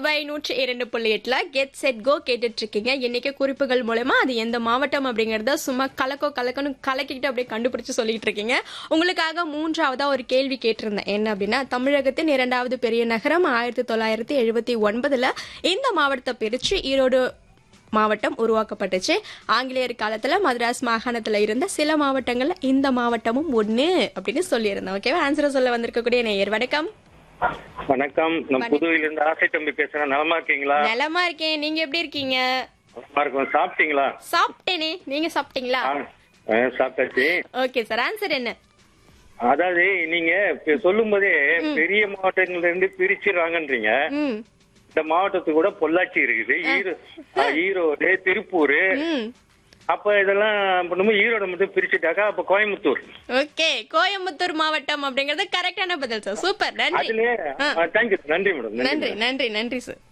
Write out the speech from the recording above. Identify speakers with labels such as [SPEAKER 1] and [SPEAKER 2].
[SPEAKER 1] புதுவை நூற்றி இரண்டு புள்ளி எட்டுல கெட் செட் கோ கேட்டுட்டு இருக்கீங்க இன்னைக்கு குறிப்புகள் மூலமா அது எந்த மாவட்டம் அப்படிங்கறத சும்மா கலக்கோ கலக்கணும் கலக்கிட்டு அப்படியே கண்டுபிடிச்சு சொல்லிட்டு இருக்கீங்க உங்களுக்காக மூன்றாவதா ஒரு கேள்வி கேட்டிருந்தேன் என்ன அப்படின்னா தமிழகத்தின் இரண்டாவது பெரிய நகரம் ஆயிரத்தி தொள்ளாயிரத்தி எழுபத்தி ஒன்பதுல இந்த மாவட்டத்தை பிரிச்சு ஈரோடு மாவட்டம் உருவாக்கப்பட்டுச்சு ஆங்கிலேயர் காலத்துல மദ്രാஸ் மாகாணத்துல இருந்த சில மாவட்டங்கள்ல இந்த மாவட்டமும் ஒண்ணு அப்படின்னு சொல்லியிருந்தேன் ஓகேவா ஆன்சரை சொல்ல வந்திருக்கக்கூடிய நேயர் வணக்கம்
[SPEAKER 2] வணக்கம் நான் புதுவையில இருந்து ஆசை தம்பி பேசுறேன் நலமா இருக்கீங்களா
[SPEAKER 1] நலமா இருக்கேன் நீங்க எப்படி இருக்கீங்க
[SPEAKER 2] நலமா இருக்கும் சாப்பிட்டீங்களா
[SPEAKER 1] சாப்பிட்டேனே நீங்க சாப்பிட்டீங்களா
[SPEAKER 2] ஆ, ஆ, சாப்பிட்டாச்சு
[SPEAKER 1] ஓகே சார் ஆன்சர் என்ன
[SPEAKER 2] அதாவது நீங்க இப்ப சொல்லும் போதே பெரிய மாவட்டங்கள்ல இருந்து பிரிச்சுறாங்கன்றீங்க
[SPEAKER 1] ம்
[SPEAKER 2] இந்த மாவட்டத்துக்கு கூட பொள்ளாச்சி இருக்குது ஈரோ ஆ, ஈரோடு திருப்பூர்
[SPEAKER 1] ம்
[SPEAKER 2] அப்ப இதெல்லாம் பண்ணும்போது ஈரோடு மட்டும் பிரிச்சுட்டாக்கா அப்ப கோயம்புத்தூர்
[SPEAKER 1] ஓகே கோயம்புத்தூர் மாவட்டம் அப்படிங்கறது கரெக்டான பதில் சார் சூப்பர் நன்றி
[SPEAKER 2] அதுலயே தேங்க்யூ நன்றி மேடம் நன்றி
[SPEAKER 1] நன்றி நன்றி நன்றி சார்